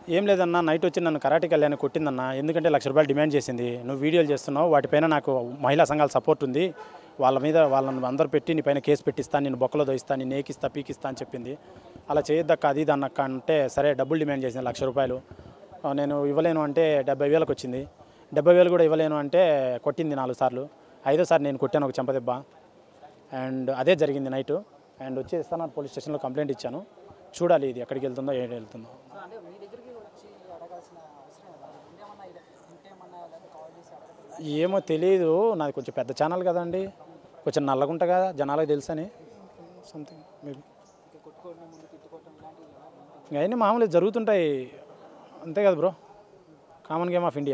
ఏం లేదన్నా నైట్ వచ్చి నన్ను కరాటే కళ్యాణ్ కొట్టిందన్న ఎందుకంటే లక్ష రూపాయలు డిమాండ్ చేసింది నువ్వు వీడియోలు చేస్తున్నావు వాటిపైన నాకు మహిళా సంఘాల సపోర్ట్ ఉంది వాళ్ళ మీద వాళ్ళని అందరు పెట్టి నీ పైన కేసు పెట్టిస్తాను నేను బొక్కలో దోయిస్తాను నేను ఏకిస్తా పీకిస్తా అని చెప్పింది అలా చేయొద్దక్క అది ఇది అన్నక్క అంటే సరే డబ్బులు డిమాండ్ చేసింది లక్ష రూపాయలు ఆ, నేను ఇవ్వలేను అంటే డెబ్బై వేలకు వచ్చింది డెబ్బై వేలు కూడా ఇవ్వలేను అంటే కొట్టింది నాలుగు సార్లు ఐదోసారి నేను కొట్టాను ఒక చెంపదెబ్బ అండ్ అదే జరిగింది నైట్ అండ్ వచ్చి ఇస్తాను పోలీస్ స్టేషన్లో కంప్లైంట్ ఇచ్చాను చూడాలి ఇది ఎక్కడికి వెళ్తుందో ఏడు వెళ్తుందో సో అంటే మీ దగ్గరికి వచ్చి అడగాల్సిన అవసరం లేదా ఇంకేమన్నా ఇలా ఇంకేమన్నా లేదా కాల్ చేసి అడగదు ఏమో తెలియదు నాది కొంచెం పెద్ద ఛానల్ కదండి కొంచెం నల్లగుంట కదా జనాలకు తెలుసని సంథింగ్ మేబీ ఇంకా కొట్టుకోవడం ముందు తిట్టుకోవడం ఇలాంటివి ఏమైనా ఉంటాయి ఇంకా అవన్నీ మామూలుగా జరుగుతుంటాయి అంతే కదా bro common game of India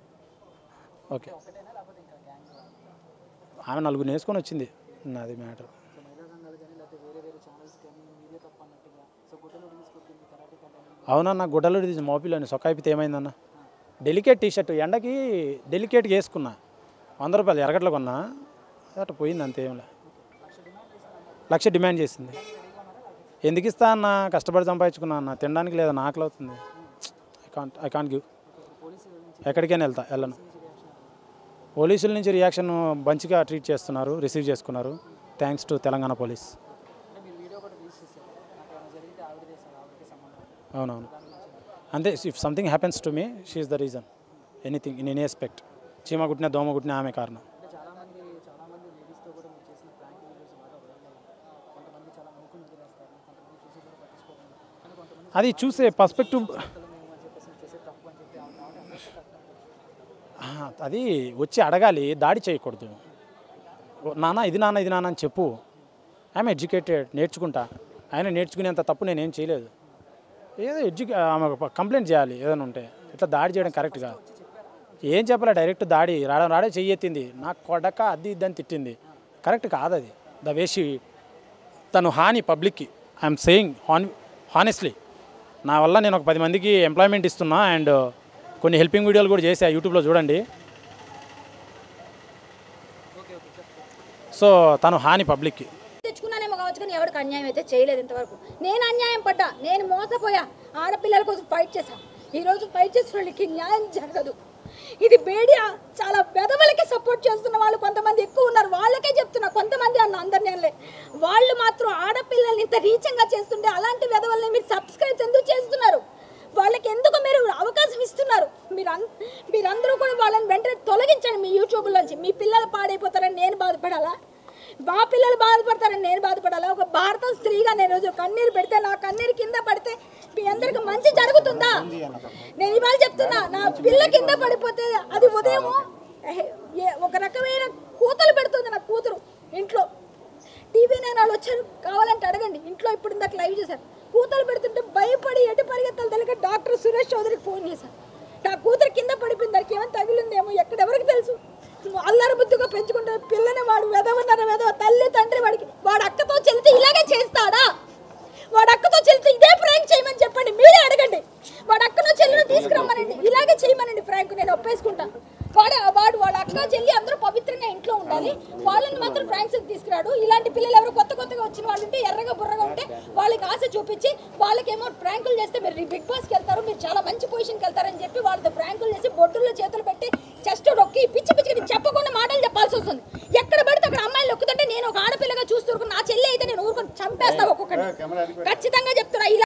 okay ఒకటేనా లేకపోతే ఇంకా గ్యాంగ్ ఆమె నలుగురు నేర్చుకొని వచ్చింది నాది మ్యాటర్ సో మహిళా సంఘాలు కానీ లేకపోతే వేరే వేరే ఛానల్స్ కానీ మీడియా తప్ప అన్నట్టుగా సో గుడ్డలు తీసుకొచ్చింది కరాటే కట్టాలని అవునన్న గుడ్డలు తీసి మోపిలోని సొక్కాయిపితే ఏమైందన్న డెలికేట్ టీ షర్ట్ ఎండకి డెలికేట్గా వేసుకున్నా వంద రూపాయలు ఎరగట్లో కొన్నా అట్లా పోయింది అంతేంలే లక్ష డిమాండ్ చేసింది ఎందుకు ఇస్తా అన్న కష్టపడి సంపాదించుకున్నా అన్న తినడానికి లేదా ఆకలి అవుతుంది I can't I can't give ఎక్కడికైనా వెళ్తా వెళ్ళను పోలీసుల నుంచి రియాక్షన్ మంచిగా ట్రీట్ చేస్తున్నారు రిసీవ్ చేసుకున్నారు థ్యాంక్స్ టు తెలంగాణ పోలీస్ అంటే మీరు వీడియో కూడా రిలీజ్ చేశారు నాకు ఏమైనా జరిగితే ఆవిడ చేశారు ఆవిడకి సంబంధం అవునవును అంతే if something happens to me she is the reason anything in any aspect చీమ కుట్టిన దోమ కుట్టిన ఆమె కారణం అంటే చాలామంది చాలామంది లేడీస్తో కూడా మీరు చేసిన ప్రాంక్ వీడియోస్ బాగా వైరల్ అయ్యాయి కొంతమంది చాలా నవ్వుకుని వదిలేస్తారు కొంతమంది చూసి కూడా పట్టించుకోకుండా కానీ కొంతమంది అది చూసే పర్స్పెక్టివ్ అసలు మేము అని చెప్పేసి మీరు చేసే తప్పు అని చెప్పి ఆవిడ ఆవిడ అందరికీ అది వచ్చి అడగాలి దాడి చేయకూడదు ఓ, నాన్న ఇది నాన్న ఇది నాన్న అని చెప్పు ఐఎమ్ ఎడ్యుకేటెడ్ నేర్చుకుంటా ఆయన నేర్చుకునేంత తప్పు నేనేం చేయలేదు ఏదో ఎడ్యుకే ఆమె కంప్లైంట్ చేయాలి ఏదైనా ఉంటే ఇట్లా దాడి చేయడం కరెక్ట్ కాదు ఏం చెప్పలే డైరెక్ట్ దాడి రావడం రాడే చెయ్యెత్తింది నాకు కొడక అది ఇది అని తిట్టింది కరెక్ట్ కాదు అది ద వేషి తను హాని పబ్లిక్కి ఐఎమ్ సేయింగ్ హాన్ హానెస్ట్లీ నా వల్ల నేను ఒక పది మందికి ఎంప్లాయ్మెంట్ ఇస్తున్నా అండ్ కొన్ని హెల్పింగ్ వీడియోలు కూడా చేసా యూట్యూబ్లో చూడండి సో తను హాని పబ్లిక్కి తెచ్చుకున్నానేమో కావచ్చు కానీ ఎవరికి అన్యాయం అయితే చేయలేదు ఇంతవరకు నేను అన్యాయం పడ్డా నేను మోసపోయా ఆడపిల్లల కోసం ఫైట్ చేశా ఈరోజు ఫైట్ చేసిన వాళ్ళకి న్యాయం జరగదు ఇది బేడియా చాలా పెదవులకి సపోర్ట్ చేస్తున్న వాళ్ళు కొంతమంది ఎక్కువ ఉన్నారు వాళ్ళకే చెప్తున్నా కొంతమంది అన్న అందరినీ అనలే వాళ్ళు మాత్రం ఆడపిల్లల్ని ఇంత రీచంగా చేస్తుంటే అలాంటి వెదవల్ని మీరు సబ్స్క్రైబ్ ఎందుకు చేస్తున్నారు వాళ్ళకి ఎందుకు మీరు అవకాశం ఇస్తున్నారు మీరు అన్- మీరందరూ కూడా వాళ్ళని వెంటనే తొలగించండి మీ యూట్యూబ్లోంచి మీ పిల్లలు పాడైపోతారని నేను బాధపడాలా మా పిల్లలు బాధపడతారని నేను బాధపడాలా ఒక భారత స్త్రీగా నేను రోజు కన్నీరు పెడితే నా కన్నీరు కింద పడితే మీ అందరికి మంచి జరుగుతుందా నేను ఇవాళ చెప్తున్నా నా పిల్ల కింద పడిపోతే అది ఉదయం ఒక రకమైన కూతలు పెడుతుంది నా కూతురు ఇంట్లో టీవీ నేను వాళ్ళు వచ్చారు కావాలంటే అడగండి ఇంట్లో ఇప్పుడు ఇందాక లైవ్ చేశారు కూతలు పెడుతుంటే భయపడి ఎటు పరిగెత్తాలి తెలియక డాక్టర్ సురేష్ చౌదరికి ఫోన్ చేశారు నా కూతురు కింద పడిపోయింది దానికి ఏమైనా తగిలిందేమో ఎక్కడెవరికి తెలుసు అల్లరి బుద్ధిగా పెంచుకుంటే పిల్లని వాడు వెదవన్నర వెదవ తల్లి తండ్రి వాడికి వాడు అక్కతో చెల్లితే ఇలాగే చేస్తాడా వాడు అక్కతో చెల్లితే ఇదే ప్రాంక్ చేయమని చెప్పండి మీరే అడగండి వాడు అక్కను చెల్లిని తీసుకురమ్మనండి ఇలాగే చేయమనండి ప్రాంక్ నేను ఒప్పేసుకుంటా వాడు వాడు వాళ్ళ అక్క చెల్లి అందరూ పవిత్రంగా ఇంట్లో ఉండాలి వాళ్ళని మాత్రం ప్రాంక్స్ తీసుకురాడు ఇలాంటి పిల్లలు ఎవరు కొత్త కొత్తగా వచ్చిన వాళ్ళు ఉంటే ఎర్రగా బుర్రగా ఉంటే వాళ్ళకి ఆశ చూపించి వాళ్ళకేమో ప్రాంకులు చేస్తే మీరు బిగ్ బాస్కి వెళ్తారు మీరు చాలా మంచి పొజిషన్కి వెళ్తారని చెప్పి వాళ్ళతో ప్రాంకులు చేసి బొడ్డుల్లో చేతులు పెట్టి చెస్ట్ నొక్కి పిచ్చి పిచ్చికి చెప్పకుండా మాటలు చెప్పాల్సి వస్తుంది ఎక్కడ పడితే అక్కడ అమ్మాయిలు నొక్కుతుంటే నేను ఒక ఆడపిల్లగా చూస్తూ నా చెల్లి అయితే నేను ఊరుకొని చంపేస్తా ఒక్కొక్కటి ఖచ్చితంగా చెప్తున్నా ఇలా